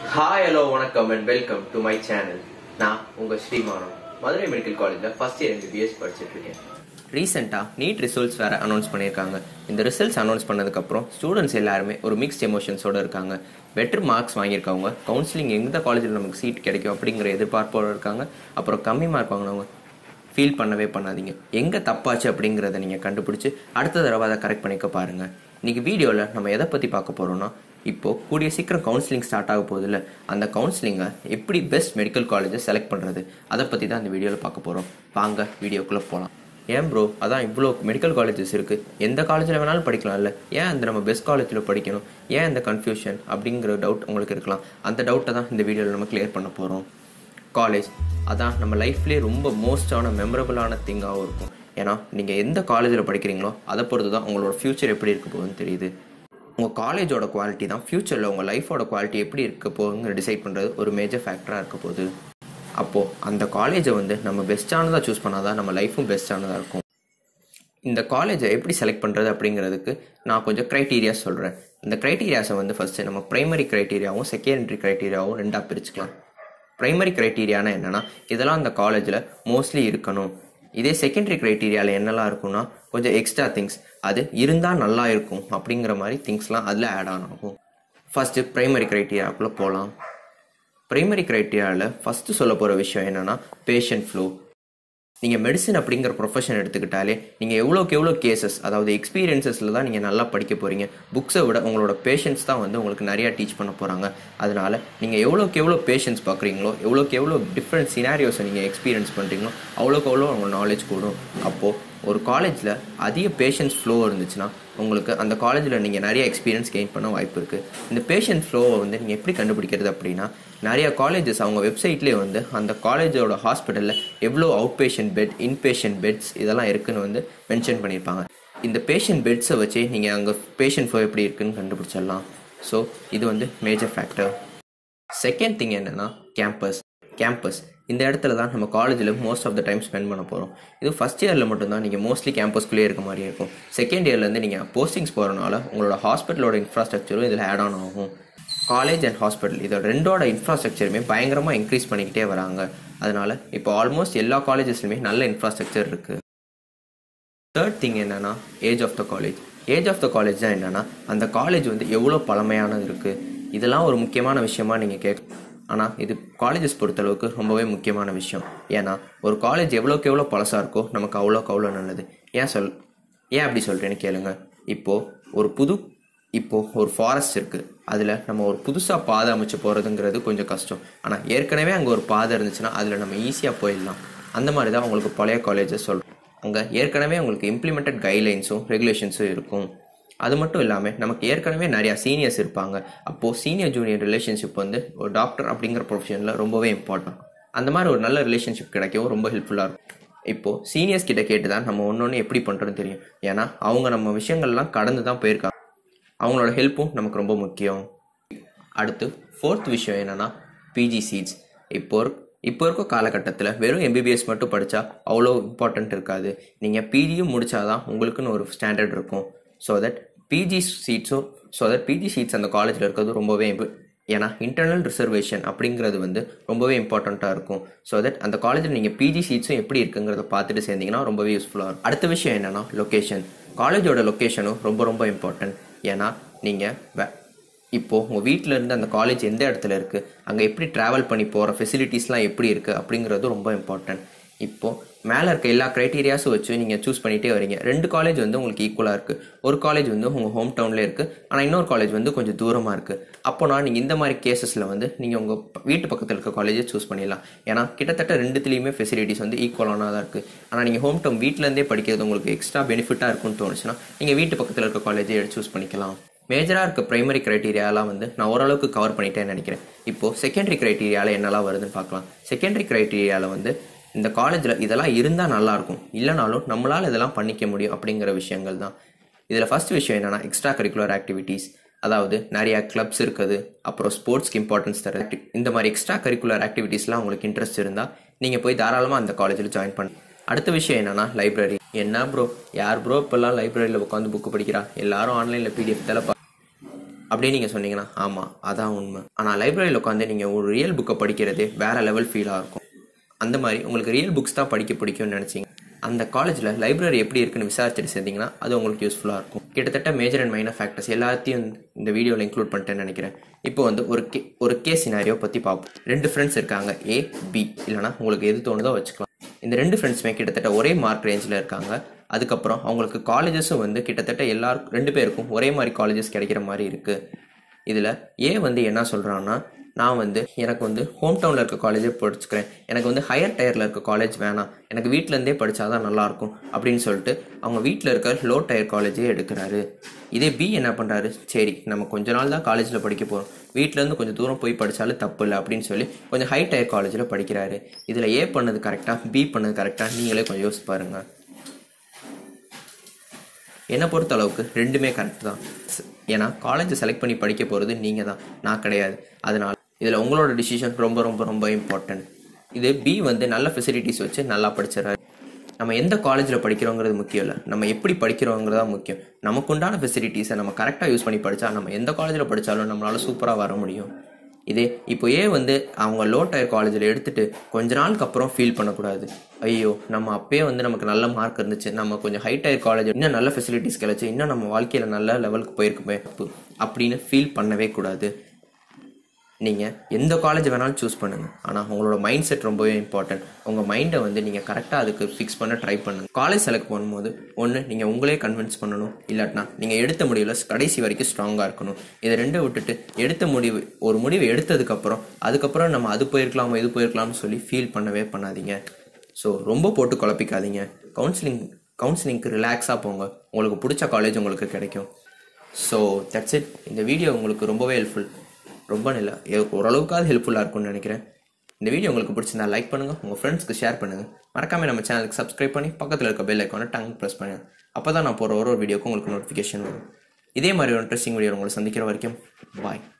hi hello வணக்கம் and welcome to my channel நான் உங்க ஸ்ரீமானம் மதுரை மெடிக்கல் காலேஜில் ஃபர்ஸ்ட் இயர் எம்பிபிஎஸ் படிச்சுட்டு இருக்கேன் ரீசெண்டாக நீட் ரிசல்ட்ஸ் வேற அனௌன்ஸ் பண்ணியிருக்காங்க இந்த ரிசல்ட்ஸ் அனௌன்ஸ் பண்ணதுக்கப்புறம் ஸ்டூடெண்ட்ஸ் எல்லாருமே ஒரு மிக்ஸ்ட் எமோஷன்ஸோட இருக்காங்க பெட்டர் மார்க்ஸ் வாங்கியிருக்கவங்க கவுன்சிலிங் எந்த காலேஜில் நமக்கு சீட் கிடைக்கும் அப்படிங்கிற எதிர்பார்ப்போட இருக்காங்க அப்புறம் கம்மி மார்க் வாங்கினவங்க ஃபீல் பண்ணவே பண்ணாதீங்க எங்கே தப்பாச்சு அப்படிங்கிறத நீங்கள் கண்டுபிடிச்சி அடுத்த தடவை அதை கரெக்ட் பண்ணிக்க பாருங்க இன்னைக்கு வீடியோவில் நம்ம எதை பற்றி பார்க்க போகிறோம்னா இப்போ கூடிய சீக்கிரம் கவுன்சிலிங் ஸ்டார்ட் ஆக போகுதுல்ல அந்த கவுன்சிலிங்கை எப்படி பெஸ்ட் மெடிக்கல் காலேஜை செலக்ட் பண்ணுறது அதை பற்றி தான் இந்த வீடியோவில் பார்க்க போகிறோம் வாங்க வீடியோக்குள்ளே போகலாம் ஏன் ப்ரோ அதான் இவ்வளோ மெடிக்கல் காலேஜஸ் இருக்குது எந்த காலேஜில் வேணாலும் படிக்கலாம்ல ஏன் அந்த நம்ம பெஸ்ட் காலேஜில் படிக்கணும் ஏன் இந்த கன்ஃபியூஷன் அப்படிங்கிற டவுட் உங்களுக்கு இருக்கலாம் அந்த டவுட்டை தான் இந்த வீடியோவில் நம்ம கிளியர் பண்ண போகிறோம் காலேஜ் அதான் நம்ம லைஃப்லேயே ரொம்ப மோஸ்டான மெமரபுளான திங்காகவும் இருக்கும் ஏன்னா நீங்கள் எந்த காலேஜில் படிக்கிறீங்களோ அதை பொறுத்து தான் உங்களோட ஃப்யூச்சர் எப்படி இருக்க போகுதுன்னு தெரியுது உங்கள் காலேஜோட குவாலிட்டி தான் ஃப்யூச்சரில் உங்கள் லைஃபோட குவாலிட்டி எப்படி இருக்க போகுதுன்னு டிசைட் பண்ணுறது ஒரு மேஜர் ஃபேக்டராக இருக்க போகுது அப்போது அந்த காலேஜை வந்து நம்ம பெஸ்ட்டானதாக சூஸ் பண்ணால் தான் நம்ம லைஃப்பும் பெஸ்ட்டானதாக இருக்கும் இந்த காலேஜை எப்படி செலக்ட் பண்ணுறது அப்படிங்கிறதுக்கு நான் கொஞ்சம் க்ரைட்டீரியாஸ் சொல்கிறேன் இந்த க்ரைட்டீரியாஸை வந்து ஃபஸ்ட்டு நம்ம ப்ரைமரி க்ரைட்டீரியாவும் செகண்டரி க்ரைட்டீரியாவும் ரெண்டாக பிரிச்சுக்கலாம் ப்ரைமரி க்ரைட்டீரியானா என்னென்னா இதெல்லாம் அந்த காலேஜில் மோஸ்ட்லி இருக்கணும் இதே செகண்டரி க்ரைட்டீரியாவில் என்னெல்லாம் இருக்கும்னா கொஞ்சம் எக்ஸ்ட்ரா திங்ஸ் அது இருந்தால் நல்லா இருக்கும் அப்படிங்கிற மாதிரி திங்ஸ்லாம் அதில் ஆட் ஆன் ஆகும் ஃபஸ்ட்டு ப்ரைமரி க்ரைட்டீரியாவுக்குள்ளே போகலாம் ப்ரைமரி க்ரைட்டீரியாவில் ஃபஸ்ட்டு சொல்ல போகிற விஷயம் என்னென்னா பேஷண்ட் ஃப்ளோ நீங்கள் மெடிசன் அப்படிங்கிற ப்ரொஃபஷன் எடுத்துக்கிட்டாலே நீங்கள் எவ்வளோக்கு எவ்வளோ கேசஸ் அதாவது எக்ஸ்பீரியன்சஸில் தான் நீங்கள் நல்லா படிக்க போகிறீங்க புக்ஸை விட உங்களோட பேஷன்ஸ் தான் வந்து உங்களுக்கு நிறையா டீச் பண்ண போகிறாங்க அதனால் நீங்கள் எவ்வளோக்கு எவ்வளோ பேஷன்ஸ் பார்க்குறீங்களோ எவ்வளோக்கு எவ்வளோ டிஃப்ரெண்ட் சினாரியோஸை நீங்கள் எக்ஸ்பீரியன்ஸ் பண்ணுறீங்களோ அவ்வளோக்கு அவ்வளோ உங்கள் நாலேஜ் கூடும் அப்போது ஒரு காலேஜில் அதிக பேஷன்ஸ் ஃப்ளோ இருந்துச்சுன்னா உங்களுக்கு அந்த காலேஜில் நீங்கள் நிறைய எக்ஸ்பீரியன்ஸ் கெயின் பண்ண வாய்ப்பு இருக்குது இந்த பேஷண்ட் ஃப்ளோவை வந்து நீங்கள் எப்படி கண்டுபிடிக்கிறது அப்படின்னா நிறைய காலேஜஸ் அவங்க வெப்சைட்லேயே வந்து அந்த காலேஜோட ஹாஸ்பிட்டலில் எவ்வளோ out patient bed inpatient beds இதெல்லாம் இருக்குன்னு வந்து மென்ஷன் பண்ணியிருப்பாங்க இந்த பேஷண்ட் பெட்ஸை வச்சு நீங்கள் அங்கே பேஷண்ட் ஃப்ளோ எப்படி இருக்குன்னு கண்டுபிடிச்சிடலாம் ஸோ இது வந்து மேஜர் ஃபேக்டர் செகண்ட் திங் என்னென்னா கேம்பஸ் கேம்பஸ் இந்த இடத்துல தான் நம்ம காலேஜில் most of the time spend பண்ண போகிறோம் இது ஃபஸ்ட் இயரில் மட்டும்தான் நீங்கள் மோஸ்ட்லி கேம்பஸ்குள்ளேயே இருக்க மாதிரி இருக்கும் செகண்ட் இயர்லேருந்து நீங்கள் போஸ்டிங்ஸ் போகிறனால உங்களோட ஹாஸ்பிட்டலோட இன்ஃப்ராஸ்ட்ரக்சரும் இதில் ஆட் ஆன் ஆகும் காலேஜ் அண்ட் ஹாஸ்பிட்டல் இதோட ரெண்டோட இன்ஃப்ராஸ்ட்ரக்சருமே பயங்கரமாக இன்க்ரீஸ் பண்ணிக்கிட்டே வராங்க அதனால் இப்போ ஆல்மோஸ்ட் எல்லா காலேஜஸ்லையுமே நல்ல இன்ஃப்ராஸ்ட்ரக்சர் இருக்குது தேர்ட் திங் என்னென்னா age of the college age of the college தான் என்னென்னா அந்த காலேஜ் வந்து எவ்வளோ பழமையானது இருக்குது இதெல்லாம் ஒரு முக்கியமான விஷயமா நீங்கள் கேட்க ஆனால் இது காலேஜஸ் பொறுத்தளவுக்கு ரொம்பவே முக்கியமான விஷயம் ஏன்னா ஒரு காலேஜ் எவ்வளோக்கு எவ்வளோ பழசாக இருக்கோ நமக்கு அவ்வளோக்கு அவ்வளோ நல்லது ஏன் சொல் ஏன் அப்படி சொல்கிறேன்னு கேளுங்க இப்போது ஒரு புது இப்போது ஒரு ஃபாரஸ்ட் இருக்குது அதில் நம்ம ஒரு புதுசாக பாதை அமைச்சு போகிறதுங்கிறது கொஞ்சம் கஷ்டம் ஆனால் ஏற்கனவே அங்கே ஒரு பாதை இருந்துச்சுன்னா அதில் நம்ம ஈஸியாக போயிடலாம் அந்த மாதிரி தான் உங்களுக்கு பழைய காலேஜஸ் சொல்கிறோம் அங்கே ஏற்கனவே உங்களுக்கு இம்ப்ளிமெண்டட் கைட்லைன்ஸும் ரெகுலேஷன்ஸும் இருக்கும் அது மட்டும் இல்லாமல் நமக்கு ஏற்கனவே நிறையா சீனியர்ஸ் இருப்பாங்க அப்போது சீனியர் ஜூனியர் ரிலேஷன்ஷிப் வந்து ஒரு டாக்டர் அப்படிங்கிற ப்ரொஃபஷனில் ரொம்பவே இம்பார்ட்டன்ட் அந்த மாதிரி ஒரு நல்ல ரிலேஷன்ஷிப் கிடைக்கவும் ரொம்ப ஹெல்ப்ஃபுல்லாக இருக்கும் இப்போது சீனியர்ஸ் கிட்ட கேட்டு தான் நம்ம ஒன்று ஒன்று எப்படி பண்ணுறோன்னு தெரியும் ஏன்னா அவங்க நம்ம விஷயங்கள்லாம் கடந்து தான் போயிருக்காங்க அவங்களோட ஹெல்ப்பும் நமக்கு ரொம்ப முக்கியம் அடுத்து ஃபோர்த் விஷயம் என்னென்னா பிஜி சீட்ஸ் இப்போ இப்போ இருக்க காலகட்டத்தில் வெறும் எம்பிபிஎஸ் மட்டும் படித்தா அவ்வளோ இம்பார்ட்டண்ட் இருக்காது நீங்கள் பிஜியும் முடித்தாதான் உங்களுக்குன்னு ஒரு ஸ்டாண்டர்ட் இருக்கும் ஸோ தட் பிஜி சீட்ஸும் ஸோ தட் பிஜி சீட்ஸ் அந்த காலேஜில் இருக்கிறது ரொம்பவே ஏன்னா இன்டர்னல் ரிசர்வேஷன் அப்படிங்கிறது வந்து ரொம்பவே இம்பார்ட்டண்ட்டாக இருக்கும் ஸோ தட் அந்த காலேஜில் நீங்கள் பிஜி சீட்ஸும் எப்படி இருக்குங்கிறத பார்த்துட்டு சேர்ந்தீங்கன்னா ரொம்பவே யூஸ்ஃபுல்லாக இருக்கும் அடுத்த விஷயம் என்னென்னா லொக்கேஷன் காலேஜோட லொக்கேஷனும் ரொம்ப ரொம்ப இம்பார்ட்டன்ட் ஏன்னா நீங்கள் வே இப்போது உங்கள் வீட்டில் இருந்து அந்த காலேஜ் எந்த இடத்துல இருக்குது அங்கே எப்படி ட்ராவல் பண்ணி போகிற ஃபெசிலிட்டிஸ்லாம் எப்படி இருக்குது அப்படிங்கிறது ரொம்ப இம்பார்ட்டன்ட் இப்போது மேலே இருக்க எல்லா க்ரைட்டீரியாஸும் வச்சு நீங்கள் சூஸ் பண்ணிகிட்டே வரீங்க ரெண்டு காலேஜ் வந்து உங்களுக்கு ஈக்குவலாக இருக்குது ஒரு காலேஜ் வந்து உங்கள் ஹோம் டவுன்லேயே இருக்குது ஆனால் இன்னொரு காலேஜ் வந்து கொஞ்சம் தூரமாக இருக்குது அப்போனா நீங்கள் இந்த மாதிரி கேசஸில் வந்து நீங்கள் உங்கள் வீட்டு பக்கத்தில் இருக்க காலேஜை சூஸ் பண்ணிடலாம் ஏன்னா கிட்டத்தட்ட ரெண்டுத்துலேயுமே ஃபெசிலிட்டிஸ் வந்து ஈக்குவலானதாக தான் இருக்குது ஆனால் நீங்கள் ஹோம் டவுன் வீட்டிலேருந்தே படிக்கிறது உங்களுக்கு எக்ஸ்ட்ரா பெனிஃபிட்டாக இருக்கும்னு தோணுச்சுன்னா நீங்கள் வீட்டு பக்கத்தில் இருக்க காலேஜை சூஸ் பண்ணிக்கலாம் மேஜராக இருக்க ப்ரைமரி க்ரைட்டீரியாலாம் வந்து நான் ஓரளவுக்கு கவர் பண்ணிட்டேன்னு நினைக்கிறேன் இப்போது செகண்டரி க்ரைட்டீரியாவில் என்னெல்லாம் வருதுன்னு பார்க்கலாம் செகண்டரி க்ரைட்டீரியாவில் வந்து இந்த காலேஜில் இதெல்லாம் இருந்தால் நல்லாயிருக்கும் இல்லைனாலும் நம்மளால் இதெல்லாம் பண்ணிக்க முடியும் அப்படிங்கிற விஷயங்கள் தான் இதில் ஃபஸ்ட் விஷயம் என்னென்னா எக்ஸ்ட்ரா கரிக்குலர் ஆக்டிவிட்டீஸ் அதாவது நிறையா கிளப்ஸ் இருக்குது அப்புறம் ஸ்போர்ட்ஸ்க்கு இம்பார்ட்டன்ஸ் தர இந்த மாதிரி எக்ஸ்ட்ரா கரிக்குலர் ஆக்டிவிட்டீஸ்லாம் உங்களுக்கு இன்ட்ரெஸ்ட் இருந்தால் நீங்கள் போய் தாராளமாக அந்த காலேஜில் ஜாயின் பண்ண அடுத்த விஷயம் என்னென்னா லைப்ரரி என்ன ப்ரோ யார் ப்ரோ இப்போல்லாம் லைப்ரரியில் உட்காந்து புக்கு படிக்கிறா எல்லாரும் ஆன்லைனில் பிடிஎஃப் தலை அப்படியே நீங்கள் சொன்னீங்கன்னா ஆமாம் அதான் உண்மை ஆனால் லைப்ரரியில் உட்காந்து நீங்கள் ஒரு ரியல் புக்கை படிக்கிறதே வேற லெவல் ஃபீலாக இருக்கும் அந்த மாதிரி உங்களுக்கு ரியல் புக்ஸ் தான் படிக்க பிடிக்கும்னு நினச்சிங்க அந்த காலேஜில் லைப்ரரி எப்படி இருக்குன்னு விசாரிச்சுட்டு சேர்ந்தீங்கன்னா அது உங்களுக்கு யூஸ்ஃபுல்லாக இருக்கும் கிட்டத்தட்ட மேஜர் அண்ட் மைனர் ஃபேக்டர்ஸ் எல்லாத்தையும் இந்த வீடியோவில் இன்க்ளூட் பண்ணிட்டேன்னு நினைக்கிறேன் இப்போ வந்து ஒரு கே ஒரு கே சினாரியோ பற்றி பார்ப்போம் ரெண்டு ஃப்ரெண்ட்ஸ் இருக்காங்க ஏ பி இல்லைனா உங்களுக்கு எது தோணுதோ வச்சுக்கலாம் இந்த ரெண்டு ஃப்ரெண்ட்ஸுமே கிட்டத்தட்ட ஒரே மார்க் ரேஞ்சில் இருக்காங்க அதுக்கப்புறம் அவங்களுக்கு காலேஜஸும் வந்து கிட்டத்தட்ட எல்லாருக்கும் ரெண்டு பேருக்கும் ஒரே மாதிரி காலேஜஸ் கிடைக்கிற மாதிரி இருக்குது இதில் ஏ வந்து என்ன சொல்கிறான்னா நான் வந்து எனக்கு வந்து ஹோம் டவுனில் இருக்க காலேஜே படிச்சுக்கிறேன் எனக்கு வந்து ஹையர் டயரில் இருக்க காலேஜ் வேணாம் எனக்கு வீட்டிலேருந்தே படித்தாதான் நல்லாயிருக்கும் அப்படின்னு சொல்லிட்டு அவங்க வீட்டில் இருக்க லோ டயர் காலேஜே எடுக்கிறாரு இதே பி என்ன பண்ணுறாரு சரி நம்ம கொஞ்ச நாள் தான் காலேஜில் படிக்க போகிறோம் வீட்டிலேருந்து கொஞ்சம் தூரம் போய் படித்தாலும் தப்பு இல்லை அப்படின்னு சொல்லி கொஞ்சம் ஹை டயர் காலேஜில் படிக்கிறாரு இதில் ஏ பண்ணது கரெக்டாக பி பண்ணது கரெக்டாக நீங்களே கொஞ்சம் யோசிச்சு பாருங்கள் என்னை பொறுத்த அளவுக்கு ரெண்டுமே கரெக்ட் தான் ஸ்- ஏன்னா காலேஜை செலக்ட் பண்ணி படிக்க போகிறது நீங்கள் தான் நான் கிடையாது அதனால் இதில் உங்களோட டிசிஷன் ரொம்ப ரொம்ப ரொம்ப இம்பார்ட்டன்ட் இது பி வந்து நல்ல ஃபெசிலிட்டிஸ் வச்சு நல்லா படிச்சிடறாரு நம்ம எந்த காலேஜில் படிக்கிறோங்கிறது முக்கியம் இல்லை நம்ம எப்படி படிக்கிறோங்கிறது தான் முக்கியம் நமக்குண்டான ஃபெசிலிட்டிஸை நம்ம கரெக்டாக யூஸ் பண்ணி படித்தா நம்ம எந்த காலேஜில் படித்தாலும் நம்மளால சூப்பராக வர முடியும் இதே இப்போ ஏ வந்து அவங்க லோ டயர் காலேஜில் எடுத்துட்டு கொஞ்ச நாளுக்கு அப்புறம் ஃபீல் பண்ணக்கூடாது ஐயோ நம்ம அப்பயே வந்து நமக்கு நல்ல மார்க் இருந்துச்சு நம்ம கொஞ்சம் ஹை டயர் காலேஜ் இன்னும் நல்ல ஃபெசிலிட்டிஸ் கிடைச்சு இன்னும் நம்ம வாழ்க்கையில் நல்ல லெவலுக்கு போயிருக்குமே தப்பு அப்படின்னு ஃபீல் பண்ணவே கூடாது நீங்கள் எந்த காலேஜ் வேணாலும் சூஸ் பண்ணுங்கள் ஆனால் உங்களோட மைண்ட் செட் ரொம்பவே இம்பார்ட்டன்ட் உங்கள் மைண்டை வந்து நீங்கள் கரெக்டாக அதுக்கு ஃபிக்ஸ் பண்ண ட்ரை பண்ணுங்கள் காலேஜ் செலக்ட் பண்ணும்போது ஒன்று நீங்கள் உங்களே கன்வின்ஸ் பண்ணணும் இல்லாட்டினா நீங்கள் எடுத்த முடிவில் கடைசி வரைக்கும் ஸ்ட்ராங்காக இருக்கணும் இதை ரெண்டை விட்டுட்டு எடுத்த முடிவு ஒரு முடிவு எடுத்ததுக்கப்புறம் அதுக்கப்புறம் நம்ம அது போயிருக்கலாம் இது போயிருக்கலாம்னு சொல்லி ஃபீல் பண்ணவே பண்ணாதீங்க ஸோ ரொம்ப போட்டு குழப்பிக்காதீங்க கவுன்சிலிங் கவுன்சிலிங்க்கு ரிலாக்ஸாக போங்க உங்களுக்கு பிடிச்ச காலேஜ் உங்களுக்கு கிடைக்கும் ஸோ தட்ஸ் இட் இந்த வீடியோ உங்களுக்கு ரொம்பவே ஹெல்ப்ஃபுல் ரொம்ப நல்ல எ- ஓரளவுக்காவது ஹெல்ப்ஃபுல்லாக இருக்கும்னு நினைக்கிறேன் இந்த வீடியோ உங்களுக்கு பிடிச்சிருந்தா லைக் பண்ணுங்கள் உங்கள் ஃப்ரெண்ட்ஸ்க்கு ஷேர் பண்ணுங்கள் மறக்காம நம்ம சேனலுக்கு சப்ஸ்கிரைப் பண்ணி பக்கத்தில் இருக்க பெல் ஐக்கானை டங் ப்ரெஸ் பண்ணுங்க அப்போ தான் நான் போகிற ஒரு ஒரு வீடியோக்கு உங்களுக்கு நோட்டிஃபிகேஷன் வரும் இதே மாதிரி ஒரு இன்ட்ரெஸ்டிங் வீடியோ உங்களை சந்திக்கிற வரைக்கும் பாய்